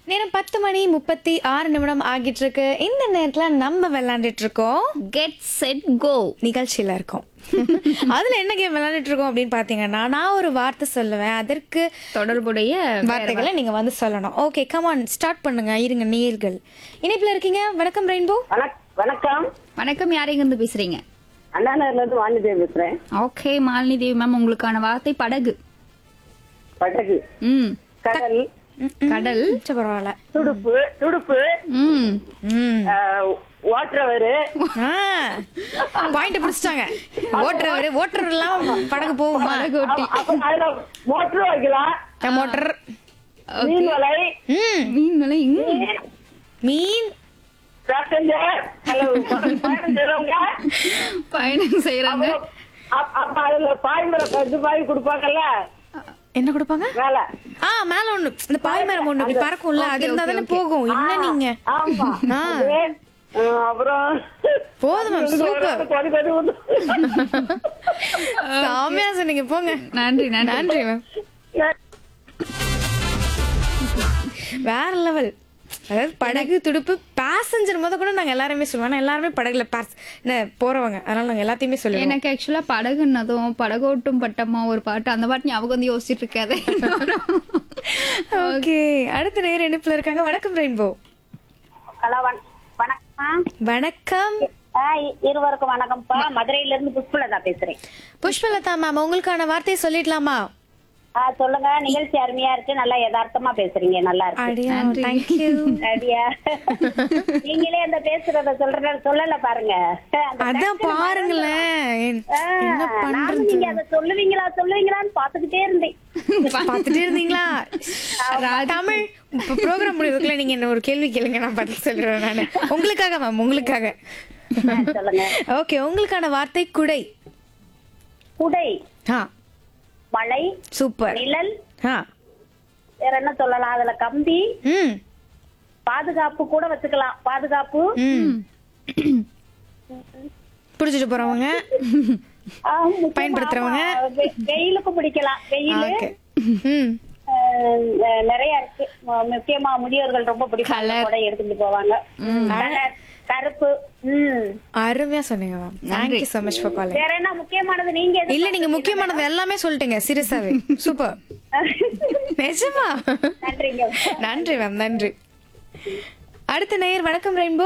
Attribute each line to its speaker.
Speaker 1: நேரம் பத்து மணி முப்பத்தி ஆறு நிமிடம் ஆகிட்டு இருக்கு இந்த நேரத்துல நம்ம விளையாண்டுட்டு இருக்கோம்
Speaker 2: கெட் செட் கோ
Speaker 1: நிகழ்ச்சியில இருக்கோம் அதுல என்ன கேம் விளையாண்டுட்டு இருக்கோம் அப்படின்னு பாத்தீங்கன்னா நான் ஒரு வார்த்தை சொல்லுவேன் அதற்கு
Speaker 2: தொடர்புடைய
Speaker 1: வார்த்தைகளை நீங்க வந்து சொல்லணும் ஓகே கமான் ஸ்டார்ட் பண்ணுங்க இருங்க நேர்கள் இணைப்புல இருக்கீங்க வணக்கம் ரெயின்போ
Speaker 3: வணக்- வணக்கம்
Speaker 2: வணக்கம் யாரைங்க இருந்து பேசுறீங்க
Speaker 3: அண்ணா நகர்ல இருந்து வாணிதேவி பேசுறேன்
Speaker 2: ஓகே மாலினி தேவி மேம் உங்களுக்கான வார்த்தை படகு
Speaker 3: படகு
Speaker 2: ம்
Speaker 3: கடல்
Speaker 2: கடல்
Speaker 1: சரி, பரவாயில்ல
Speaker 3: துடுப்பு துடுப்பு
Speaker 2: ம்
Speaker 1: ம்
Speaker 3: ஓட்டுறவரு
Speaker 1: பாயிண்ட் பிடிச்சிட்டாங்க ஓட்டுறவர் ஓட்டுறவர் எல்லாம் படகு போகுமா
Speaker 3: அப்புறம் அதுல மோட்டர் வைக்கலாம்
Speaker 1: மோட்டர்
Speaker 3: மீன் வலை
Speaker 1: ம்
Speaker 2: மீன் விலை ம்.
Speaker 1: மீன்
Speaker 3: பேசஞ்சர் பயணம் செய்றவங்க
Speaker 2: பயணம் செய்யறாங்க
Speaker 3: அப்புறம் அப்- அப்ப அதுல பாய்மர இது பாய் கொடுப்பாங்கல்ல
Speaker 1: என்ன கொடுப்பாங்க
Speaker 3: மேல
Speaker 1: ஆ மேல ஒண்ணு இந்த பாய்மரம் ஒண்ணு இப்படி பறக்கும்ல அது இருந்தா தானே போகும் என்ன நீங்க
Speaker 3: ஆமா
Speaker 1: ஆ.
Speaker 3: அது, அஹ், அப்புறம்
Speaker 1: போதும் மேம் சூப்பர்
Speaker 3: கொடி கொடி வந்து
Speaker 1: சாமியா சொன்னீங்க போங்க
Speaker 2: நன்றி நன்றி
Speaker 1: நன்றி மேம் வேற லெவல் அதாவது படகு துடுப்பு பேசஞ்சர் முத கூட நாங்க எல்லாருமே சொல்லுவோம் ஆனா எல்லாருமே படகுல பாஸ் என்ன போறவங்க அதனால நாங்க எல்லாத்தையுமே சொல்லுவோம்
Speaker 2: எனக்கு ஆக்சுவலா படகுன்னதும் படகோட்டும் பட்டமா ஒரு பாட்டு அந்த பாட்டு ஞாபகம் வந்து யோசிச்சுட்டு இருக்காது
Speaker 1: ஓகே அடுத்த நேரம் இணைப்புல இருக்காங்க வணக்கம் ரெயின்போ
Speaker 3: ஹலோ வண- வணக்கம்
Speaker 1: வணக்கம்
Speaker 3: ஆ, இ- இருவருக்கும் வணக்கம்ப்பா மதுரையில இருந்து புஷ்பலதா பேசுறேன்
Speaker 1: புஷ்பலதா மேம் உங்களுக்கான வார்த்தையை சொல்லிடலாமா
Speaker 3: ஆ, சொல்லுங்க நிகழ்ச்சி அருமையா இருக்கு நல்லா யதார்த்தமா பேசுறீங்க நல்லா இருக்கு
Speaker 1: அடியா தேங்க்யூ
Speaker 3: அப்படியா நீங்களே அந்த பேசுறத சொல்றத சொல்லல பாருங்க அந்த
Speaker 1: அதான் பாருங்களேன் என்-
Speaker 3: ஆ,
Speaker 1: என்ன
Speaker 3: நானும்
Speaker 1: பண்றது
Speaker 3: நீங்க அதை சொல்லுவீங்களா சொல்லுவீங்களான்னு பாத்துக்கிட்டே இருந்தேன்
Speaker 1: பாத்துட்டே இருந்தீங்களா தமிழ் இப்ப ப்ரோக்ராம் முடிவுக்குள்ள நீங்க என்ன ஒரு கேள்வி கேளுங்க நான் பதில் சொல்றேன் நானு உங்களுக்காக மேம் உங்களுக்காக
Speaker 3: ஆ, சொல்லுங்க
Speaker 1: ஓகே உங்களுக்கான வார்த்தை குடை
Speaker 3: குடை
Speaker 1: ஆ
Speaker 3: மழை
Speaker 1: சூப்பர்
Speaker 3: நிழல்
Speaker 1: ஆ
Speaker 3: வேற என்ன சொல்லலாம் அதுல கம்பி
Speaker 1: ம்
Speaker 3: பாதுகாப்பு கூட வச்சுக்கலாம் பாதுகாப்பு
Speaker 1: ம் பிடிச்சிட்டு போறவங்க
Speaker 3: ஆ, முக்கியமா,
Speaker 1: பயன்படுத்துறவங்க?
Speaker 3: ஆமா, வெ- வெயிலுக்கு பிடிக்கலாம் வெயில்
Speaker 1: ஓகே ம்
Speaker 3: அஹ் நிறைய இருக்கு மு- முக்கியமா முதியோர்கள் ரொம்ப பிடிப்பாங்க கூட எடுத்துட்டு போவாங்க கலர், கருப்பு ம்
Speaker 1: அருமையா சொன்னீங்க ma'am thank you so much for calling
Speaker 3: வேற என்ன முக்கியமானது நீங்க எது-
Speaker 1: இல்ல நீங்க முக்கியமானது எல்லாமே சொல்லிட்டீங்க சீரியஸாவே சூப்பர் நிஜமா
Speaker 3: நன்றிங்க
Speaker 1: நன்றி மேம் நன்றி அடுத்த நேயர் வணக்கம் ரெயின்போ